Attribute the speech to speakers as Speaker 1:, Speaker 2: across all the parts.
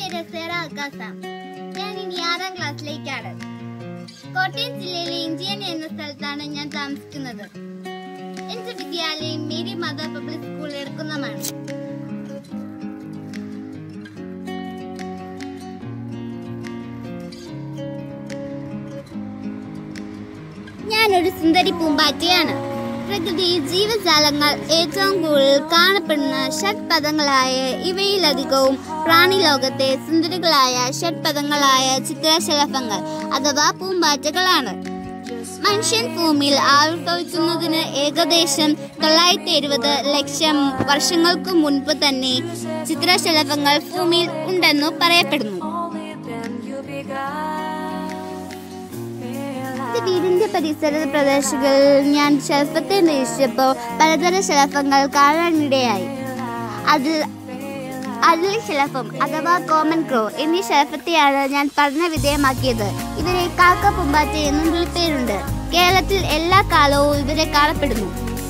Speaker 1: പേര് സെറ അക്കാസ ഞാൻ ഇനി ആറാം ക്ലാസ്സിലേക്കാണ് കോട്ടയം ജില്ലയിലെ ഇഞ്ചിയൻ എന്ന സ്ഥലത്താണ് ഞാൻ താമസിക്കുന്നത് എന്റെ വിദ്യാലയം മേരി മാതാ പബ്ലിക് സ്കൂൾ എടുക്കുന്നതാണ് ഞാനൊരു സുന്ദരി പൂമ്പാറ്റയാണ് പ്രകൃതി ജീവജാലങ്ങൾ ഏറ്റവും കൂടുതൽ കാണപ്പെടുന്ന ഷഡ്പദങ്ങളായ ഇവയിലധികവും പ്രാണിലോകത്തെ സുന്ദരികളായ ഷഡ്പദങ്ങളായ ചിത്രശലഭങ്ങൾ അഥവാ പൂമ്പാറ്റകളാണ് മനുഷ്യൻ ഭൂമിയിൽ ആവിർഭവിക്കുന്നതിന് ഏകദേശം തൊള്ളായിരത്തി എഴുപത് ലക്ഷം വർഷങ്ങൾക്ക് മുൻപ് തന്നെ ചിത്രശലഭങ്ങൾ ഭൂമിയിൽ ഉണ്ടെന്നു പറയപ്പെടുന്നു എന്റെ വീടിന്റെ പരിസര പ്രദേശങ്ങളിൽ ഞാൻ ശലഭത്തെ നിരീക്ഷിച്ചപ്പോൾ പലതരം ശലഭങ്ങൾ കാണാനിടയായി അതിൽ അതിൽ ശലഭം അഥവാ കോമൺ ക്രോ എന്നീ ശലഭത്തെയാണ് ഞാൻ പഠന വിധേയമാക്കിയത് ഇവരെ കാക്ക പൂമ്പാറ്റ എന്നും വിളിപ്പേരുണ്ട് കേരളത്തിൽ എല്ലാ കാലവും ഇവരെ കാണപ്പെടുന്നു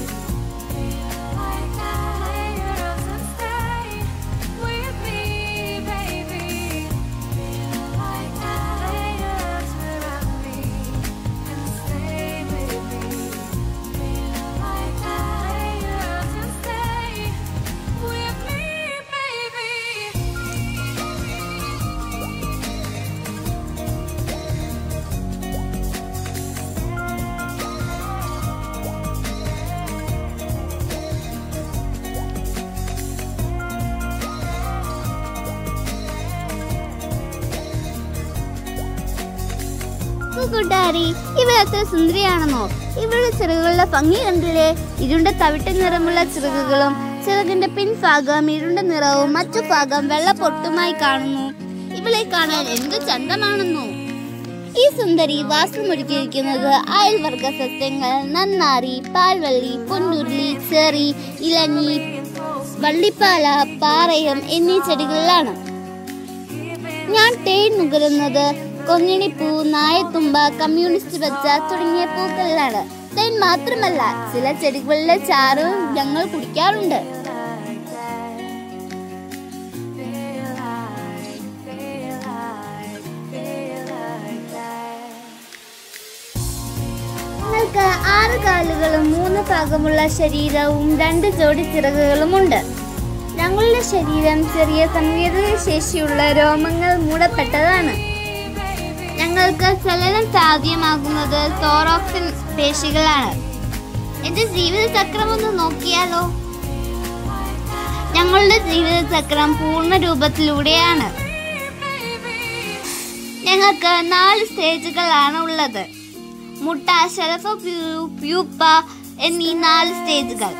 Speaker 1: കൂട്ടുകാരി ഇവൾ അത്ര സുന്ദരിയാണെന്നോ ഇവളുടെ ചിറകുകളുടെ ഭംഗി കണ്ടില്ലേ ഇരുണ്ട തവിട്ട നിറമുള്ള ചിറകുകളും ചിറകിന്റെ പിൻഭാഗം ഇരുണ്ട നിറവും മറ്റു ഭാഗം വെള്ള പൊട്ടുമായി കാണുന്നു ഇവളെ കാണാൻ എന്ത് ചന്തമാണെന്നോ ഈ സുന്ദരി വാസമൊരുക്കിയിരിക്കുന്നത് അയൽവർഗ സസ്യങ്ങൾ നന്നാറി പാൽവള്ളി പൊന്നുരുളി ചെറി ഇലഞ്ഞി വള്ളിപ്പാല പാറയം എന്നീ ചെടികളിലാണ് ഞാൻ തേൻ നുകരുന്നത് കൊങ്ങിണിപ്പൂ നായത്തുമ്പ കമ്മ്യൂണിസ്റ്റ് പച്ച തുടങ്ങിയ പൂക്കളിലാണ് തേൻ മാത്രമല്ല ചില ചെടികളിലെ ചാറും ഞങ്ങൾ കുടിക്കാറുണ്ട് ഞങ്ങൾക്ക് ആറ് കാലുകളും മൂന്ന് ഭാഗമുള്ള ശരീരവും രണ്ട് ജോഡി ചിറകുകളുമുണ്ട് ഞങ്ങളുടെ ശരീരം ചെറിയ സംവേദന ശേഷിയുള്ള രോമങ്ങൾ മൂടപ്പെട്ടതാണ് ഞങ്ങൾക്ക് ചലനം സാധ്യമാകുന്നത് തോറോക്സിൻ പേശികളാണ് എന്റെ ജീവിത ചക്രം ഒന്ന് നോക്കിയാലോ ഞങ്ങളുടെ ജീവിത ചക്രം പൂർണ്ണ രൂപത്തിലൂടെയാണ് ഞങ്ങൾക്ക് നാല് സ്റ്റേജുകളാണ് ഉള്ളത് മുട്ട ശലഭ പ്യൂ- പ്യൂപ്പ എന്നീ നാല് സ്റ്റേജുകൾ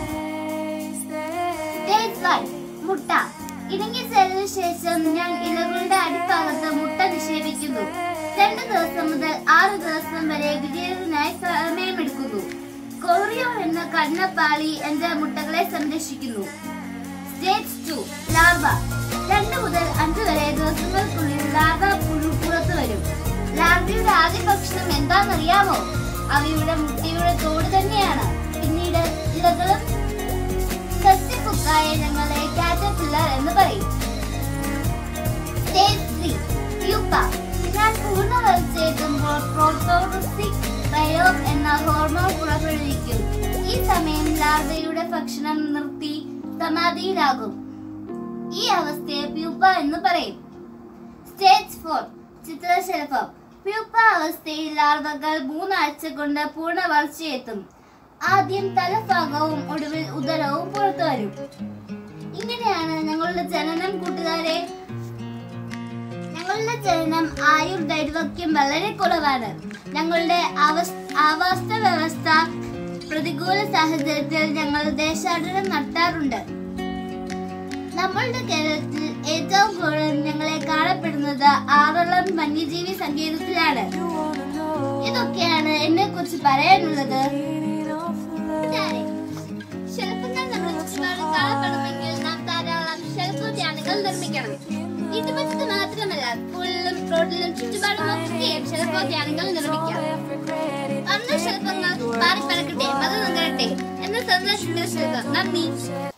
Speaker 1: സ്റ്റേജ് വൺ മുട്ട ഇണങ്ങി ചേർന്ന ശേഷം ഞാൻ ഇലകളുടെ അടിഭാഗത്ത് മുട്ട നിക്ഷേപിക്കുന്നു രണ്ട് ദിവസം മുതൽ ആറ് ദിവസം വരെ വിജയത്തിനായി സമയമെടുക്കുന്നു കൊറിയോ എന്ന കണ്ണപ്പാളി എന്റെ മുട്ടകളെ സംരക്ഷിക്കുന്നു സ്റ്റേജ് ടു ലാർവ രണ്ട് മുതൽ അഞ്ച് വരെ ദിവസങ്ങൾക്കുള്ളിൽ ലാർവ പുഴു പുറത്തു വരും ലാർവയുടെ ആദ്യ ഭക്ഷണം എന്താണെന്നറിയാമോ അവയുടെ മുട്ടയുടെ തോട് തന്നെയാണ് പിന്നീട് ഇലകളും സസ്യപ്പുക്കായ ഞങ്ങളെ കാറ്റർപില്ലർ എന്ന് പറയും സ്റ്റേജ് ത്രീ പ്യൂപ്പ ഞാൻ പൂർണ്ണ വളർച്ചയെത്തുമ്പോൾ പ്രോട്ടോറിസ്റ്റിക് ബയോ എന്ന ഹോർമോൺ പുറപ്പെടുവിക്കും ഈ സമയം ലാർവയുടെ ഭക്ഷണം നിർത്തി സമാധിയിലാകും ഈ അവസ്ഥയെ പ്യൂപ്പ എന്ന് പറയും സ്റ്റേജ് ഫോർ ചിത്രശലഭം പ്യൂപ്പ അവസ്ഥയിൽ ലാർവകൾ മൂന്നാഴ്ച കൊണ്ട് പൂർണ്ണ വളർച്ചയെത്തും ആദ്യം തലഭാഗവും ഒടുവിൽ ഉദരവും പുറത്തു വരും ഇങ്ങനെയാണ് ഞങ്ങളുടെ ജനനം കൂട്ടുകാരെ ഞങ്ങളുടെ ജനനം ആയുർ ദൈർഘ്യം വളരെ കുറവാണ് ഞങ്ങളുടെ അവസ്- ആവാസ വ്യവസ്ഥ പ്രതികൂല സാഹചര്യത്തിൽ ഞങ്ങൾ ദേശാടനം നടത്താറുണ്ട് നമ്മളുടെ കേരളത്തിൽ ഏറ്റവും കൂടുതൽ ഞങ്ങളെ കാണപ്പെടുന്നത് ആറളം വന്യജീവി സങ്കേതത്തിലാണ് ഇതൊക്കെയാണ് എന്നെ കുറിച്ച് പറയാനുള്ളത് കൂട്ടുകാരെ, ശില്പങ്ങൾ നമ്മുടെ ചുറ്റുപാട് കാണപ്പെടണമെങ്കിൽ നാം ധാരാളം ശില്പോദ്യാനങ്ങൾ നിർമ്മിക്കണം വീട്ടുപറ്റത്ത് മാത്രമല്ല സ്കൂളിലും റോഡിലും ചുറ്റുപാടും ഒക്കെ ശില്പോദ്യാനങ്ങൾ നിർമ്മിക്കാം അന്ന് ശില്പങ്ങൾ പാറിപ്പറക്കട്ടെ മത നഗരട്ടെ എന്ന സന്ദേശത്തിന്റെ നന്ദി